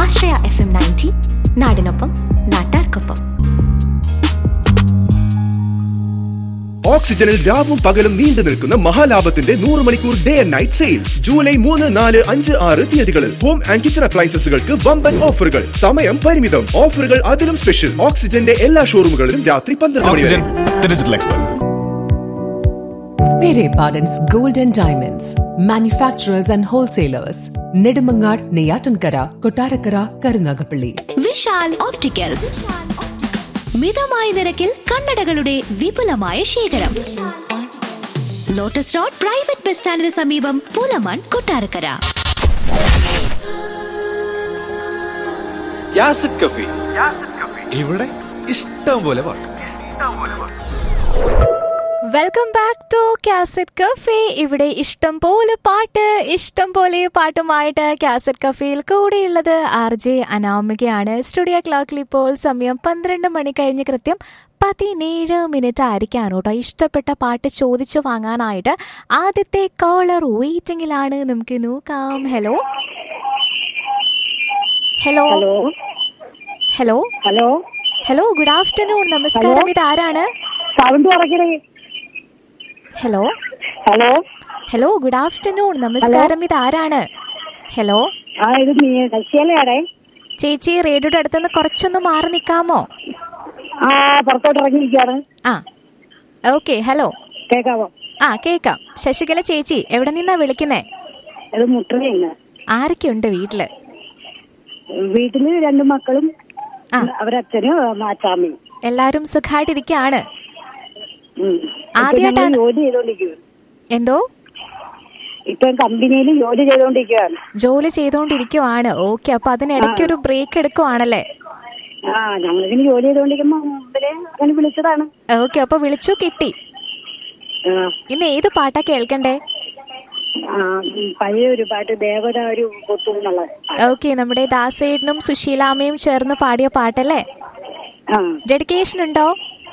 ആശ്രയ F M ninety നാടിനൊപ്പം നാട്ടാർക്കൊപ്പം ഓക്സിജനിൽ രാവും പകലും നീണ്ടു നിൽക്കുന്ന മഹാലാഭത്തിന്റെ നൂറ് മണിക്കൂർ day and night sale July മൂന്ന് നാല് അഞ്ച് ആറ് തീയതികളിൽ ഹോം ആൻഡ് കിച്ചൺ അപ്ലയൻസസുകൾക്ക് വമ്പൻ ഓഫറുകൾ സമയം പരിമിതം ഓഫറുകൾ അതിലും സ്പെഷ്യൽ ഓക്സിജന്റെ എല്ലാ ഷോറൂമുകളിലും രാത്രി പന്ത്രണ്ട് മണി വരെ Oxygen, the digital expert. Pere Pardon's Gold and Diamonds, manufacturers and wholesalers, Nedumangad, Neyatankara, Kotarakara, Karunagapalli. Vishal opticals മിതമായ നിരക്കിൽ കണ്ണടകളുടെ വിപുലമായ ശേഖരം ലോട്ടസ് റോഡ് പ്രൈവറ്റ് ബസ് സ്റ്റാൻഡിന് സമീപം പൂലമാൻ കൊട്ടാരക്കര യാസിഡ് കഫി ഇവിടെ ഇഷ്ടം പോലെ പാട്ട് welcome back to cassette cafe ഇവിടെ ഇഷ്ടം പോലെ പാട്ട് ഇഷ്ടം പോലെ പാട്ടുമായിട്ട് കാസറ്റ് കഫേയിൽ കൂടെയുള്ളത് ആർ ജെ അനാമികയാണ് സ്റ്റുഡിയോ ക്ലോക്കിൽ ഇപ്പോൾ സമയം പന്ത്രണ്ട് മണി കഴിഞ്ഞ് കൃത്യം പതിനേഴ് മിനിറ്റ് ആയിരിക്കാണ് കേട്ടോ ഇഷ്ടപ്പെട്ട പാട്ട് ചോദിച്ചു വാങ്ങാനായിട്ട് ആദ്യത്തെ കോളർ വെയിറ്റിംഗിലാണ് നമുക്ക് നോക്കാം hello hello hello hello hello hello good afternoon നമസ്കാരം ഇത് ആരാണ് സൗണ്ട് കുറയ്ക്കണേ hello hello hello good afternoon നമസ്കാരം ഇത് ആരാണ് ഹലോ ആ ഇത് നീ കശിയലയാടേ ചേച്ചി റേഡിയോയുടെ അടുത്തുനിന്ന് കുറച്ചൊന്ന് മാറി നിൽക്കാമോ ആ പുറത്തോട്ട് ഇറങ്ങിയിരിക്കാണ് ആ ഓക്കെ ഹലോ കേക്കാവോ ആ കേക്കാം ശശികല ചേച്ചി എവിടെ നിന്നാ വിളിക്കുന്നേ ഇത് മുട്ടറയാണ് ആരൊക്കെയുണ്ട് വീട്ടില് വീട്ടില് രണ്ട് മക്കളും ആ. അവരച്ഛനും അച്ചാമ്മയും എല്ലാരും സുഖമായിട്ടിരിക്കുകയാണ് ഉം. ഇപ്പൊ ആദ്യമായിട്ടാണ്- ഞങ്ങള് ജോലി ചെയ്തോണ്ടിരിക്കുകയാണ് എന്തോ ഇപ്പൊ കമ്പനിയിൽ ജോലി ചെയ്തോണ്ടിരിക്കുകയാണ് ജോലി ചെയ്തുകൊണ്ടിരിക്കുവാണ് ഓക്കെ അപ്പൊ അതിനിടയ്ക്ക് ഒരു ബ്രേക്ക് എടുക്കുവാണല്ലേ ആ ഞങ്ങളിങ്ങനെ ജോലി ചെയ്തോണ്ടിരിക്കുമ്പോ മുമ്പില് അങ്ങനെ വിളിച്ചതാണ് ഓക്കെ അപ്പൊ വിളിച്ചു കിട്ടി ആ, ഇന്ന് ഏത് പാട്ടാ കേൾക്കണ്ടേ ആ, ഉം, പഴയ ഒരു പാട്ട് ദേവത ഒരു കൊത്തു എന്നുള്ളത് ഓക്കെ നമ്മുടെ ദാസേട്ടനും സുശീലാമ്മയും ചേർന്ന് പാടിയ പാട്ടല്ലേ ആ ഡെഡിക്കേഷൻ ഉണ്ടോ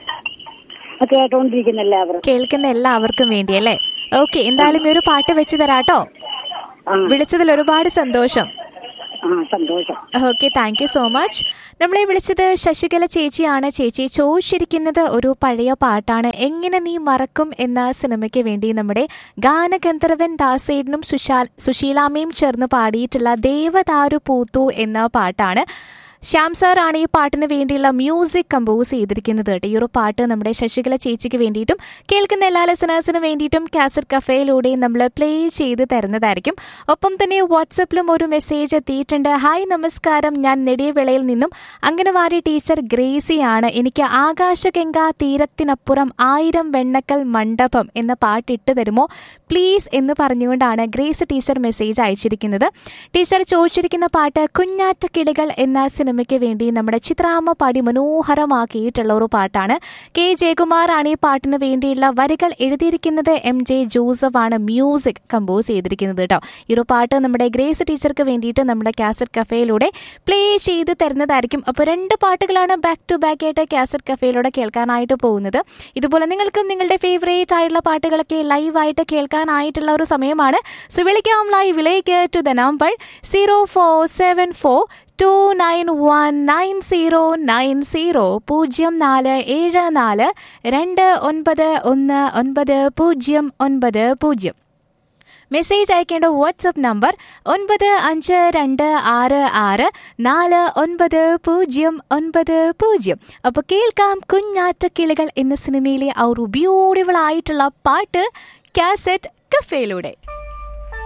അത് കേട്ടോണ്ടിരിക്കുന്ന എല്ലാവരും കേൾക്കുന്ന എല്ലാവർക്കും വേണ്ടി അല്ലേ ഓക്കെ എന്തായാലും ഈ ഒരു പാട്ട് വെച്ച് തരാട്ടോ ആ വിളിച്ചതിൽ ഒരുപാട് സന്തോഷം ആ സന്തോഷം okay thank you so much നമ്മളെ വിളിച്ചത് ശശികല ചേച്ചിയാണ് ചേച്ചി ചോദിച്ചിരിക്കുന്നത് ഒരു പഴയ പാട്ടാണ് എങ്ങനെ നീ മറക്കും എന്ന സിനിമയ്ക്ക് വേണ്ടി നമ്മുടെ ഗാനഗന്ധർവൻ ദാസേടനും സുശാൽ സുശീലാമ്മയും ചേർന്ന് പാടിയിട്ടുള്ള ദേവദാരു പൂത്തു എന്ന പാട്ടാണ് ശ്യാം സാർ ആണ് ഈ പാട്ടിന് വേണ്ടിയുള്ള മ്യൂസിക് കമ്പോസ് ചെയ്തിരിക്കുന്നത് കേട്ടോ ഈ ഒരു പാട്ട് നമ്മുടെ ശശികല ചേച്ചിക്ക് വേണ്ടിയിട്ടും കേൾക്കുന്ന എല്ലാ ലിസണേഴ്സിനും വേണ്ടിയിട്ടും കാസറ്റ് കഫേയിലൂടെ നമ്മൾ പ്ലേ ചെയ്ത് തരുന്നതായിരിക്കും ഒപ്പം തന്നെ വാട്സപ്പിലും ഒരു മെസ്സേജ് എത്തിയിട്ടുണ്ട് ഹായ് നമസ്കാരം ഞാൻ നെടിയവിളയിൽ നിന്നും അംഗനവാടി ടീച്ചർ ഗ്രേസിയാണ് എനിക്ക് ആകാശഗംഗ തീരത്തിനപ്പുറം ആയിരം വെണ്ണക്കൽ മണ്ഡപം എന്ന പാട്ട് ഇട്ട് തരുമോ പ്ലീസ് എന്ന് പറഞ്ഞുകൊണ്ടാണ് ഗ്രേസ് ടീച്ചർ മെസ്സേജ് അയച്ചിരിക്കുന്നത് ടീച്ചർ ചോദിച്ചിരിക്കുന്ന പാട്ട് കുഞ്ഞാറ്റ കിളികൾ എന്ന സിനിമയ്ക്ക് വേണ്ടി നമ്മുടെ ചിത്രാമ്മ പാടി മനോഹരമാക്കിയിട്ടുള്ള ഒരു പാട്ടാണ് കെ ജയകുമാർ ആണ് ഈ പാട്ടിന് വേണ്ടിയുള്ള വരികൾ എഴുതിയിരിക്കുന്നത് എം ജെ ജോസഫ് ആണ് മ്യൂസിക് കമ്പോസ് ചെയ്തിരിക്കുന്നത് കേട്ടോ ഈ ഒരു പാട്ട് നമ്മുടെ ഗ്രേസ് ടീച്ചർക്ക് വേണ്ടിയിട്ട് നമ്മുടെ കാസറ്റ് കഫേയിലൂടെ പ്ലേ ചെയ്ത് തരുന്നതായിരിക്കും അപ്പോൾ രണ്ട് പാട്ടുകളാണ് ബാക്ക് ടു ബാക്ക് ആയിട്ട് കാസറ്റ് കഫേയിലൂടെ കേൾക്കാനായിട്ട് പോകുന്നത് ഇതുപോലെ നിങ്ങൾക്കും നിങ്ങളുടെ ഫേവറേറ്റ് ആയിട്ടുള്ള പാട്ടുകളൊക്കെ ലൈവായിട്ട് കേൾക്കാനായിട്ടുള്ള ഒരു സമയമാണ് സോ വിളിക്കാം ലൈവിലേക്ക് to the number zero four seven four two nine one nine zero nine zero പൂജ്യം നാല് ഏഴ് നാല് രണ്ട് ഒൻപത് ഒന്ന് ഒൻപത് പൂജ്യം ഒൻപത് പൂജ്യം മെസ്സേജ് അയക്കേണ്ട വാട്സപ്പ് നമ്പർ ഒൻപത് അഞ്ച് രണ്ട് ആറ് ആറ് നാല് ഒൻപത് പൂജ്യം ഒൻപത് പൂജ്യം അപ്പോൾ കേൾക്കാം കുഞ്ഞാറ്റക്കിളികൾ എന്ന സിനിമയിലെ ആ ഒരു ബ്യൂട്ടിഫുൾ ആയിട്ടുള്ള പാട്ട് കാസറ്റ് കഫേയിലൂടെ